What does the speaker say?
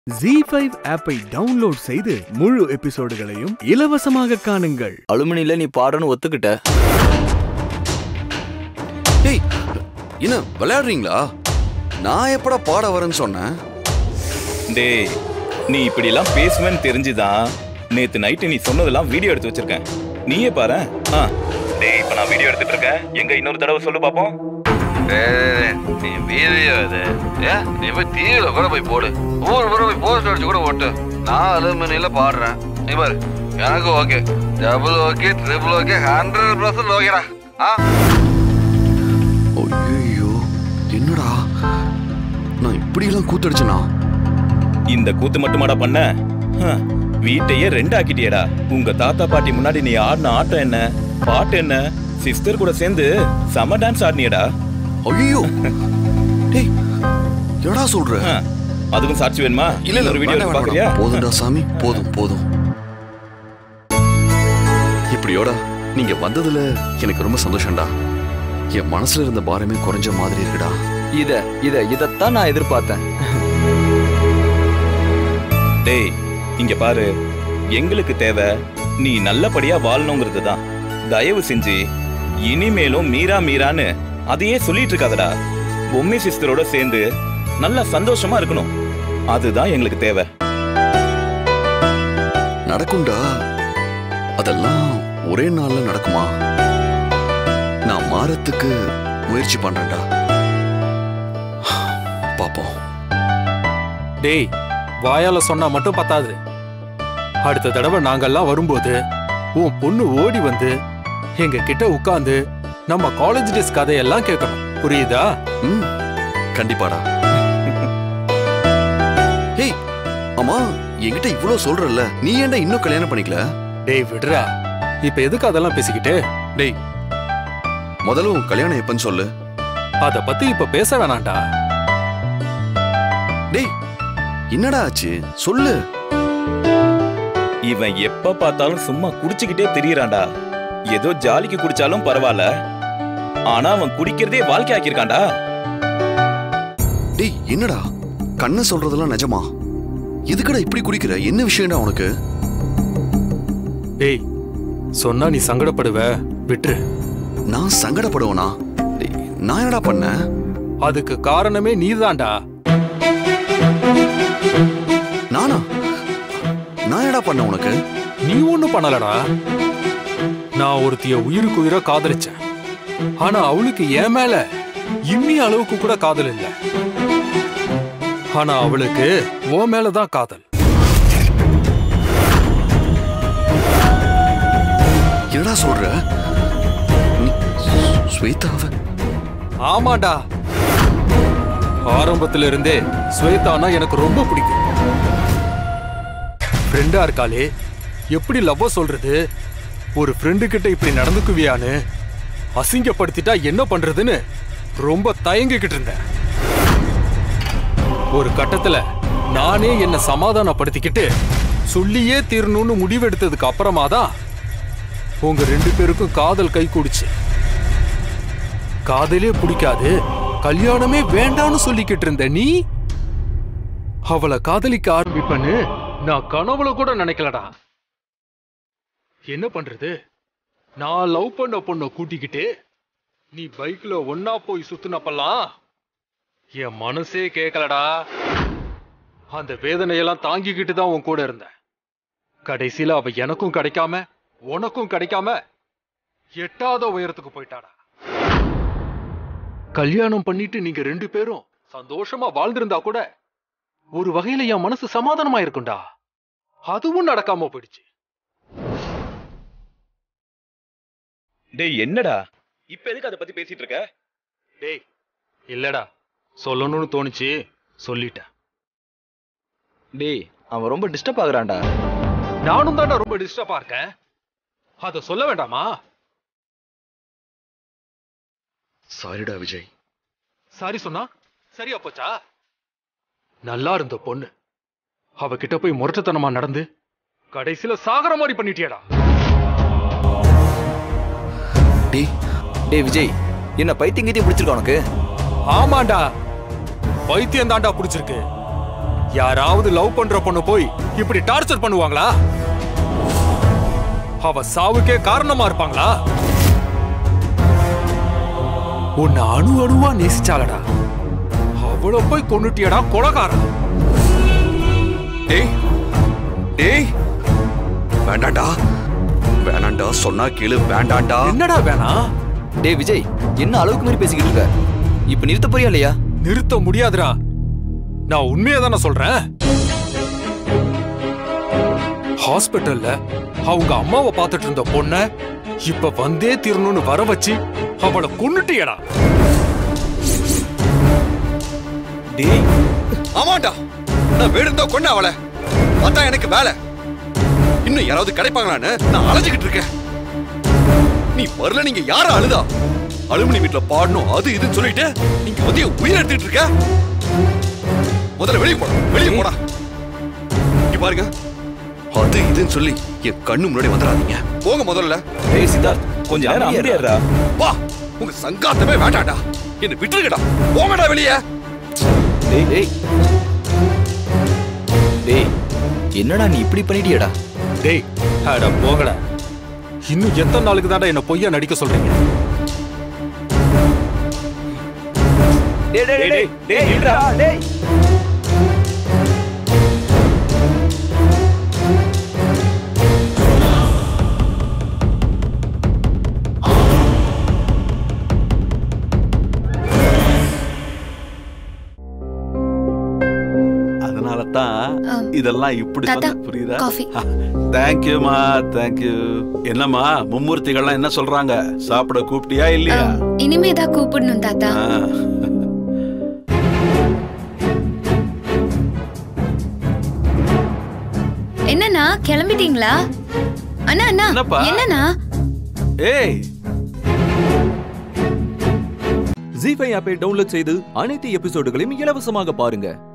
G five ஆப்பை download செய்து முழு எபிசோடுகளையும் இலவசமாக காணுங்கள் அலுமினியில நீ பாடுன்னு ஒத்துக்கிட்ட டேய் என்ன விளையாடுறீங்களா நான் எப்படா பாட வரேன்னு சொன்னேன் டேய் நீ இப்படிலாம் பேசுவேன்னு தெரிஞ்சுதான் நேத்து நைட்டு நீ சொன்னதெல்லாம் வீடியோ எடுத்து வச்சிருக்கேன் நீயே பாரு ஆ டேய் இப்போ நான் வீடியோ எடுத்துட்டு இருக்கேன் எங்க இன்னொரு தடவை சொல்லு பாப்போம் நீ வீடியோ இது ஏ நீ போய் டிவியில கூட போய் போடு ஊர் ஊர் போய் போஸ்ட் அடிச்சு கூட ஓட்டு நான் அலுமினியில பாடுறேன் நீ பாரு எனக்கு okay double okay triple okay hundred percent ஓகேடா ஆ ஐயோ என்னடா நான் இப்படியெல்லாம் கூத்தடிச்சனா இந்த கூத்து மட்டுமாடா பண்ண ஹ, வீட்டையே ரெண்டு ஆக்கிட்டியேடா உங்க தாத்தா பாட்டி முன்னாடி நீ ஆடின ஆட்டம் என்ன பாட்டு என்ன சிஸ்டர் கூட சேர்ந்து செம டான்ஸ் ஆடினியடா ஐயோ டேய் என்னடா சொல்ற ஆ, அதுக்கும் சாட்சி வேணுமா இல்ல இல்ல ஒரு வீடியோ வேண்டாம், பாக்குறியா வேண்டாம். போதும்டா சாமி போதும் போதும் இப்படியோட நீங்க வந்ததுல எனக்கு ரொம்ப சந்தோஷம்டா என் மனசுல இருந்த பாரமே குறைஞ்ச மாதிரி இருக்குடா இத இத இதத்தான் நான் எதிர்பார்த்தேன் டேய் இங்க பாரு எங்களுக்கு தேவை நீ நல்லபடியா வாழணுங்கிறது தான் தயவு செஞ்சு இனிமேலும் மீரா மீரான்னு அதையே சொல்லிட்டு இருக்காதடா பொம்மை சிஸ்டரோட சேர்ந்து நல்லா சந்தோஷமா இருக்கணும் அதுதான் எங்களுக்கு தேவை நடக்கும்டா அதெல்லாம் ஒரே நாள்ல நடக்குமா நான் மாறத்துக்கு முயற்சி பண்றேன்டா பாப்போம் டேய் வாயால சொன்னா மட்டும் பத்தாது அடுத்த தடவை நாங்கெல்லாம் வரும்போது உன் பொண்ணு ஓடி வந்து எங்க கிட்ட உட்கார்ந்து நம்ம காலேஜ் டேஸ் கதையெல்லாம் கேட்கணும் புரியுதா ம் கண்டிப்பாடா ஹேய் அம்மா என்கிட்ட இவ்ளோ சொல்றல்ல நீ ஏன்டா இன்னும் கல்யாணம் பண்ணிக்கல டேய் விடுறா இப்ப எதுக்கு அதெல்லாம் பேசிக்கிட்டு டேய் முதல்ல உன் கல்யாணம் எப்பன்னு சொல்லு அத பத்தி இப்ப பேச வேணாம்டா டேய் என்னடா ஆச்சு சொல்லு இவன் எப்ப பார்த்தாலும் சும்மா குடிச்சுக்கிட்டே தெரியறான்டா ஏதோ ஜாலிக்கு குடிச்சாலும் பரவாயில்ல ஆனா அவன் குடிக்கிறதே வாழ்க்கை ஆக்கியிருக்கான்டா டேய் என்னடா கண்ண சொல்றதெல்லாம் நிஜமா எதுக்குடா இப்படி குடிக்கிற என்ன விஷயம்டா உனக்கு டேய் சொன்னா நீ சங்கடப்படுவ விட்டுரு நான் சங்கடப்படுவனா டேய் நான் என்னடா பண்ணேன் அதுக்கு காரணமே நீதான்டா நானா நான் என்னடா பண்ண உனக்கு நீ ஒண்ணும் பண்ணலடா நான் ஒருத்திய உயிருக்கு உயிரா காதலிச்சேன் ஆனா அவளுக்கு என் மேல இம்மி அளவுக்கு கூட காதல் இல்ல ஆனா அவளுக்கு உன் மேலதான் காதல் என்னடா சொல்ற நீ ஸ்வே- ஸ்வேதாவ ஆமாடா ஆரம்பத்துல இருந்தே ஸ்வேதானா எனக்கு ரொம்ப பிடிக்கும் ஃப்ரெண்டா இருக்காளே எப்படி லவ்வ சொல்றது ஒரு ஃப்ரெண்டு கிட்ட இப்படி நடந்துக்குவியான்னு அசிங்கப்படுத்திட்டா என்ன பண்றதுன்னு ரொம்ப தயங்கிக்கிட்டு இருந்தேன் ஒரு கட்டத்துல நானே என்ன சமாதானப்படுத்திக்கிட்டு சொல்லியே தீரணும்னு முடிவெடுத்ததுக்கு அப்புறமா தான் உங்க ரெண்டு பேருக்கும் காதல் கை கூடுச்சு காதலே பிடிக்காது கல்யாணமே வேண்டான்னு சொல்லிக்கிட்டு இருந்த நீ அவளை காதலிக்க ஆரம்பிப்பன்னு நான் கனவுல கூட நினைக்கலடா என்ன பண்றது நான் லவ் பண்ண பொண்ண கூட்டிக்கிட்டு நீ பைக்ல ஒன்னா போய் சுத்துனப்பெல்லாம் என் மனசே கேட்கலடா அந்த வேதனையெல்லாம் தாங்கிக்கிட்டு தான் உன் கூட இருந்தேன் கடைசியில அவ எனக்கும் கிடைக்காம உனக்கும் கிடைக்காம எட்டாத உயரத்துக்கு போயிட்டாடா கல்யாணம் பண்ணிட்டு நீங்க ரெண்டு பேரும் சந்தோஷமா வாழ்ந்திருந்தா கூட ஒரு வகையில என் மனசு சமாதானமா இருக்கும்டா அதுவும் நடக்காம போயிடுச்சு டேய் என்னடா இப்ப எதுக்கு அதை பத்தி பேசிட்டு இருக்க டேய் இல்லடா சொல்லணும்னு தோணுச்சு சொல்லிட்டேன் டேய் அவன் ரொம்ப டிஸ்டர்ப் ஆகுறான்டா நானும் தான்டா ரொம்ப டிஸ்டர்பா இருக்கேன் அத சொல்ல வேண்டாமா சாரிடா விஜய் சாரி சொன்னா சரியா போச்சா நல்லா இருந்த பொண்ணு அவகிட்ட போய் முரட்டுத்தனமா நடந்து கடைசியில சாகர மாதிரி பண்ணிட்டியடா டேய் டேய் விஜய் என்ன பைத்தியம் கீத்தியம் பிடிச்சிருக்கா உனக்கு ஆமாண்டா பைத்தியம் தாண்டா பிடிச்சிருக்கு யாராவது லவ் பண்ற பொண்ணு போய் இப்படி டார்ச்சர் பண்ணுவாங்களா அவ சாவுக்கே காரணமா இருப்பாங்களா உன்னை அணு அணுவா நேசிச்சாலடா அவளை போய் கொன்னுட்டியடா கொலகாரன் டேய் டேய் வேண்டாம்டா வேணாம்டா சொன்னா கேளு வேண்டாம்டா என்னடா வேணா டேய் விஜய் என்ன அளவுக்கு மாதிரி பேசிக்கிட்டு இருக்க இப்ப நிறுத்த போறியா இல்லையா நிறுத்த முடியாதுடா நான் உண்மையை தானே சொல்றேன் ஹாஸ்பிட்டல்ல அவங்க அம்மாவை பார்த்துட்டு இருந்த பொண்ண இப்ப வந்தே தீரணும்னு வர வச்சு அவளை கொன்னுட்டியடா டேய் ஆமாண்டா நான் வேணுந்தா கொண்டு அவளை அதான் எனக்கு வேலை இன்னும் யாராவது கிடைப்பாங்களான்னு நான் அலைஞ்சுக்கிட்டு இருக்கேன் நீ வரல நீங்க யார அழுதா அலுமினி வீட்டுல பாடணும் அது இதுன்னு சொல்லிட்டு நீங்க வந்து என் உயிரை எடுத்துட்டு இருக்க முதல்ல வெளியே போடா வெளியே போடா இங்க பாருங்க அது இதுன்னு சொல்லி என் கண்ணு முன்னாடி வந்துடாதீங்க போங்க முதல்ல டேய் சித்தார்த் கொஞ்ச நேரம் அமைதியாடுறா வா உங்க சங்காத்தமே வேண்டாம்டா என்ன விட்டுருங்கடா போங்கடா வெளியே டேய் டேய் டேய் என்னடா நீ இப்படி பண்ணிட்டியடா டேய் அட போங்கடா இன்னும் எத்தனை நாளுக்கு தாண்டா என்ன பொய்யா நடிக்க சொல்றீங்க டேய் டேய் டேய் டேய் நில்றா டேய் அதனால தான் ஆம். இதெல்லாம் இப்படி தாத்தா, சொன்ன புரியுதா காஃபி. தேங்க்யூமா தேங்க்யூ என்னம்மா மும்மூர்த்திகள்லாம் என்ன சொல்றாங்க சாப்பிட கூப்பிட்டியா இல்லையா இனிமே தான் கூப்பிடணும் தாத்தா ஆ. என்னண்ணா கிளம்பிட்டீங்களா அண்ணா அண்ணா என்னப்பா? என்னண்ணா ஏய் ஜி ஃபைவ் ஆப்பை டவுன்லோட் செய்து அனைத்து எபிசோடுகளையும் இலவசமாக பாருங்க